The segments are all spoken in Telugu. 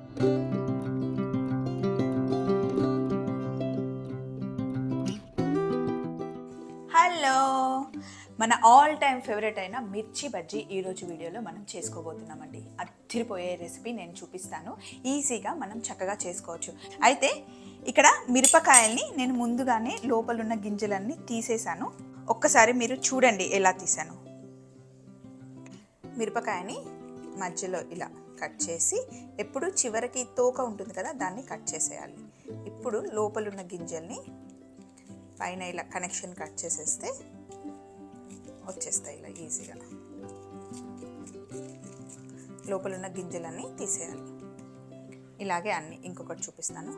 హలో మన ఆల్ టైమ్ ఫేవరెట్ అయిన మిర్చి బజ్జీ ఈరోజు వీడియోలో మనం చేసుకోబోతున్నామండి అదిరిపోయే రెసిపీ నేను చూపిస్తాను ఈజీగా మనం చక్కగా చేసుకోవచ్చు అయితే ఇక్కడ మిరపకాయల్ని నేను ముందుగానే లోపలున్న గింజలన్నీ తీసేశాను ఒక్కసారి మీరు చూడండి ఎలా తీసాను మిరపకాయని మధ్యలో ఇలా కట్ చేసి ఎప్పుడు చివరికి తోక ఉంటుంది కదా దాన్ని కట్ చేసేయాలి ఇప్పుడు లోపలున్న గింజల్ని పైన ఇలా కనెక్షన్ కట్ చేసేస్తే వచ్చేస్తాయి ఇలా ఈజీగా లోపల ఉన్న గింజలన్నీ తీసేయాలి ఇలాగే అన్ని ఇంకొకటి చూపిస్తాను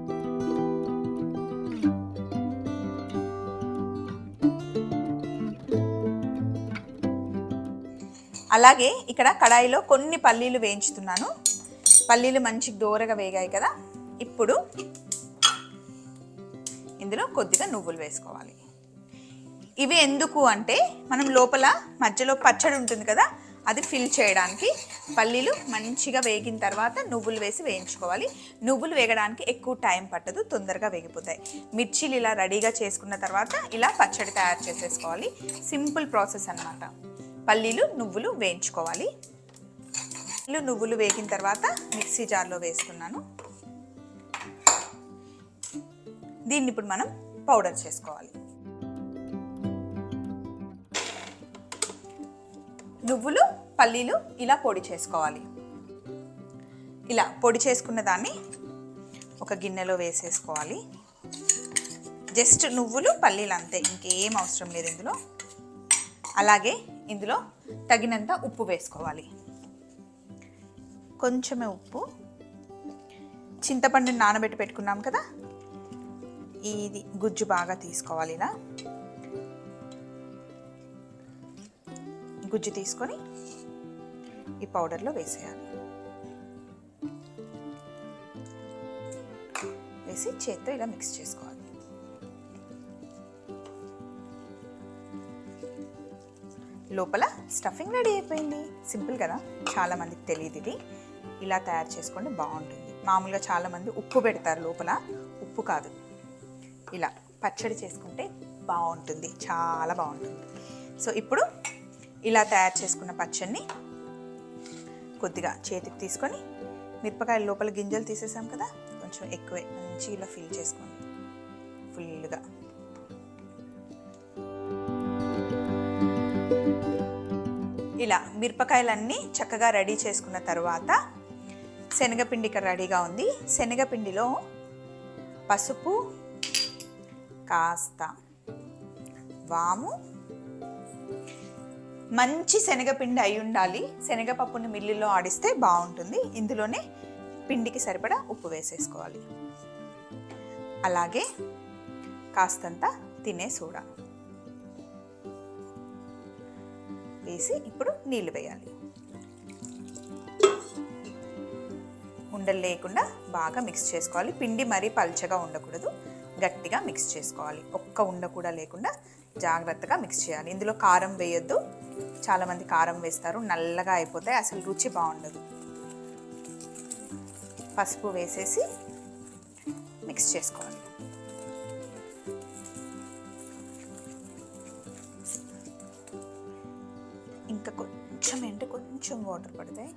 అలాగే ఇక్కడ కడాయిలో కొన్ని పల్లీలు వేయించుతున్నాను పల్లీలు మంచి దోరగా వేగాయి కదా ఇప్పుడు ఇందులో కొద్దిగా నువ్వులు వేసుకోవాలి ఇవి ఎందుకు అంటే మనం లోపల మధ్యలో పచ్చడి ఉంటుంది కదా అది ఫిల్ చేయడానికి పల్లీలు మంచిగా వేగిన తర్వాత నువ్వులు వేసి వేయించుకోవాలి నువ్వులు వేగడానికి ఎక్కువ టైం పట్టదు తొందరగా వేగిపోతాయి మిర్చీలు ఇలా రెడీగా చేసుకున్న తర్వాత ఇలా పచ్చడి తయారు చేసేసుకోవాలి సింపుల్ ప్రాసెస్ అన్నమాట పల్లీలు నువ్వులు వేయించుకోవాలి పల్లీలు నువ్వులు వేగిన తర్వాత మిక్సీ జార్లో వేసుకున్నాను దీన్ని ఇప్పుడు మనం పౌడర్ చేసుకోవాలి నువ్వులు పల్లీలు ఇలా పొడి చేసుకోవాలి ఇలా పొడి చేసుకున్న దాన్ని ఒక గిన్నెలో వేసేసుకోవాలి జస్ట్ నువ్వులు పల్లీలు అంతే ఇంకేం అవసరం లేదు ఇందులో అలాగే ఇందులో తగినంత ఉప్పు వేసుకోవాలి కొంచెమే ఉప్పు చింతపండుని నానబెట్టి పెట్టుకున్నాం కదా ఇది గుజ్జు బాగా తీసుకోవాలి ఇలా గుజ్జు తీసుకొని ఈ పౌడర్లో వేసేయాలి వేసి చేత్తో ఇలా మిక్స్ చేసుకోవాలి లోపల స్టఫింగ్ రెడీ అయిపోయింది సింపుల్ కదా చాలా మందికి తెలియదు ఇది ఇలా తయారు చేసుకోండి బాగుంటుంది మామూలుగా చాలామంది ఉప్పు పెడతారు లోపల ఉప్పు కాదు ఇలా పచ్చడి చేసుకుంటే బాగుంటుంది చాలా బాగుంటుంది సో ఇప్పుడు ఇలా తయారు చేసుకున్న పచ్చడిని కొద్దిగా చేతికి తీసుకొని మిరపకాయల లోపల గింజలు తీసేసాం కదా కొంచెం ఎక్కువే మంచి ఇలా ఫిల్ చేసుకోండి ఫుల్గా ఇలా మిరపకాయలన్నీ చక్కగా రెడీ చేసుకున్న తర్వాత శనగపిండి ఇక్కడ రెడీగా ఉంది శనగపిండిలో పసుపు కాస్త వాము మంచి శనగపిండి అయి ఉండాలి శనగపప్పుని మిల్లులో ఆడిస్తే బాగుంటుంది ఇందులోనే పిండికి సరిపడా ఉప్పు వేసేసుకోవాలి అలాగే కాస్తంత తినే సోడా వేసి ఇప్పుడు నీళ్ళు వేయాలి ఉండలు లేకుండా బాగా మిక్స్ చేసుకోవాలి పిండి మరీ పల్చగా ఉండకూడదు గట్టిగా మిక్స్ చేసుకోవాలి ఒక్క ఉండ కూడా లేకుండా జాగ్రత్తగా మిక్స్ చేయాలి ఇందులో కారం వేయొద్దు చాలామంది కారం వేస్తారు నల్లగా అయిపోతాయి అసలు రుచి బాగుండదు పసుపు వేసేసి మిక్స్ చేసుకోవాలి ఇంకా కొంచెం అంటే కొంచెం వాటర్ పడతాయి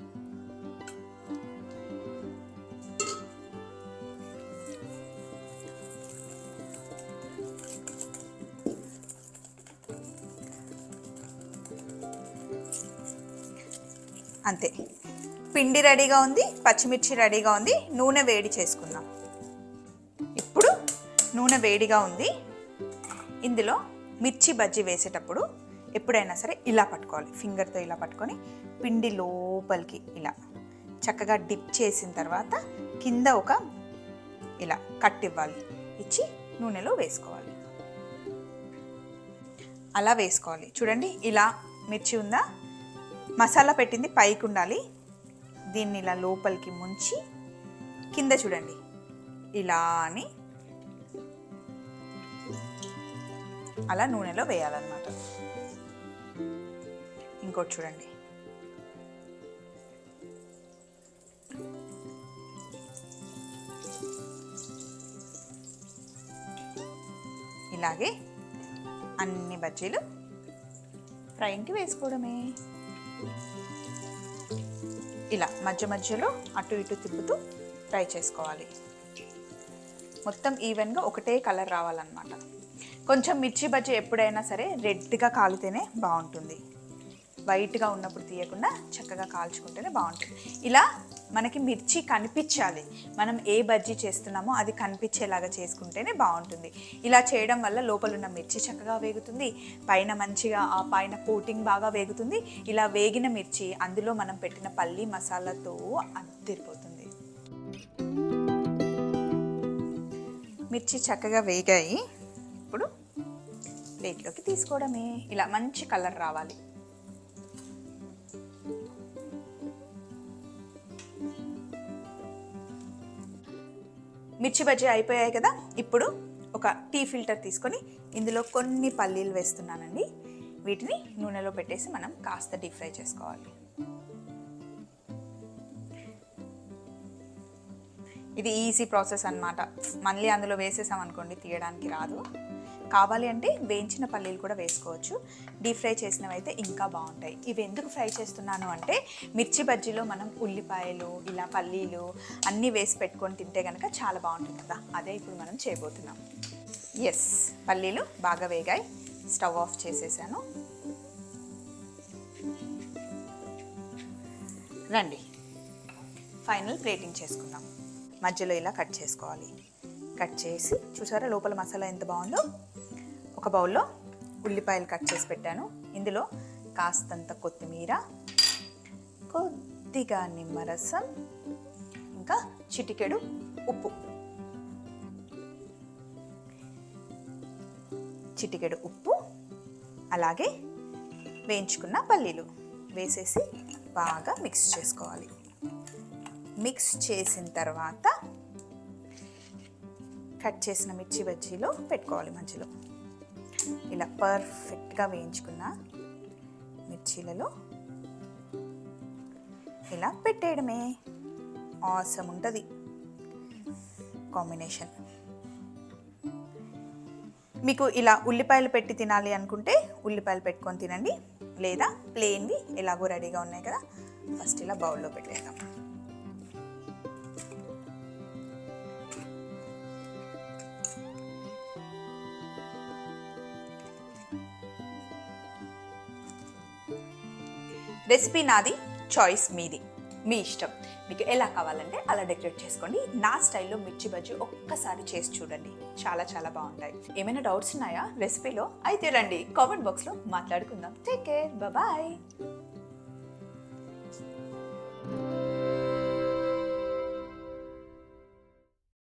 అంతే పిండి రెడీగా ఉంది పచ్చిమిర్చి రెడీగా ఉంది నూనె వేడి చేసుకుందాం ఇప్పుడు నూనె వేడిగా ఉంది ఇందులో మిర్చి బజ్జీ వేసేటప్పుడు ఎప్పుడైనా సరే ఇలా పట్టుకోవాలి ఫింగర్తో ఇలా పట్టుకొని పిండి లోపలికి ఇలా చక్కగా డిప్ చేసిన తర్వాత కింద ఒక ఇలా కట్ ఇవ్వాలి ఇచ్చి నూనెలో వేసుకోవాలి అలా వేసుకోవాలి చూడండి ఇలా మిర్చి ఉందా మసాలా పెట్టింది పైకి ఉండాలి దీన్ని ఇలా లోపలికి ముంచి కింద చూడండి ఇలా అని అలా నూనెలో వేయాలన్నమాట ఇంకోటి చూడండి ఇలాగే అన్ని బజ్జీలు ఫ్రైకి వేసుకోవడమే ఇలా మధ్య మధ్యలో అటు ఇటు తిప్పుతూ ఫ్రై చేసుకోవాలి మొత్తం ఈవెన్గా ఒకటే కలర్ రావాలన్నమాట కొంచెం మిర్చి బజ్జీ ఎప్పుడైనా సరే రెడ్గా కాలితేనే బాగుంటుంది వైట్గా ఉన్నప్పుడు తీయకుండా చక్కగా కాల్చుకుంటేనే బాగుంటుంది ఇలా మనకి మిర్చి కనిపించాలి మనం ఏ బజ్జీ చేస్తున్నామో అది కనిపించేలాగా చేసుకుంటేనే బాగుంటుంది ఇలా చేయడం వల్ల లోపల ఉన్న మిర్చి చక్కగా వేగుతుంది పైన మంచిగా ఆ పైన కోటింగ్ బాగా వేగుతుంది ఇలా వేగిన మిర్చి అందులో మనం పెట్టిన పల్లి మసాలాతో అద్దరిపోతుంది మిర్చి చక్కగా వేగాయి ఇప్పుడు ప్లేట్లోకి తీసుకోవడమే ఇలా మంచి కలర్ రావాలి మిర్చి బజ్జీ అయిపోయాయి కదా ఇప్పుడు ఒక టీ ఫిల్టర్ తీసుకొని ఇందులో కొన్ని పల్లీలు వేస్తున్నానండి వీటిని నూనెలో పెట్టేసి మనం కాస్త డీప్ ఫ్రై చేసుకోవాలి ఇది ఈజీ ప్రాసెస్ అన్నమాట మళ్ళీ అందులో వేసేసాం అనుకోండి తీయడానికి రాదు కావాలి అంటే వేయించిన పల్లీలు కూడా వేసుకోవచ్చు డీప్ ఫ్రై చేసినవి అయితే ఇంకా బాగుంటాయి ఇవి ఎందుకు ఫ్రై చేస్తున్నాను అంటే మిర్చి బజ్జీలో మనం ఉల్లిపాయలు ఇలా పల్లీలు అన్నీ వేసి పెట్టుకొని తింటే కనుక చాలా బాగుంటుంది కదా అదే ఇప్పుడు మనం చేయబోతున్నాం ఎస్ పల్లీలు బాగా వేగాయి స్టవ్ ఆఫ్ చేసేసాను రండి ఫైనల్ ప్లేటింగ్ చేసుకుందాం మధ్యలో ఇలా కట్ చేసుకోవాలి కట్ చేసి చూసారా లోపల మసాలా ఎంత బాగుందో ఒక బౌల్లో ఉల్లిపాయలు కట్ చేసి పెట్టాను ఇందులో కాస్తంత కొత్తిమీర కొద్దిగా నిమ్మరసం ఇంకా చిటికెడు ఉప్పు చిటికెడు ఉప్పు అలాగే వేయించుకున్న పల్లీలు వేసేసి బాగా మిక్స్ చేసుకోవాలి మిక్స్ చేసిన తర్వాత కట్ చేసిన మిర్చి బజ్జీలో పెట్టుకోవాలి మధ్యలో ఇలా పర్ఫెక్ట్గా వేయించుకున్న మిర్చీలలో ఇలా పెట్టేయడమే ఆసం ఉంటుంది కాంబినేషన్ మీకు ఇలా ఉల్లిపాయలు పెట్టి తినాలి అనుకుంటే ఉల్లిపాయలు పెట్టుకొని తినండి లేదా ప్లెయిన్వి ఎలాగో రెడీగా ఉన్నాయి కదా ఫస్ట్ ఇలా బౌల్లో పెట్టేద్దాం రెసిపీ నాది చాయిస్ మీది మీ ఇష్టం మీకు ఎలా కావాలంటే అలా డెకరేట్ చేసుకోండి నా స్టైల్లో మిర్చి బజ్జీ ఒక్కసారి చేసి చూడండి చాలా చాలా బాగుంటాయి ఏమైనా డౌట్స్ ఉన్నాయా రెసిపీలో అయితే రండి కామెంట్ బాక్స్లో మాట్లాడుకుందాం టేక్ కేర్ బాయ్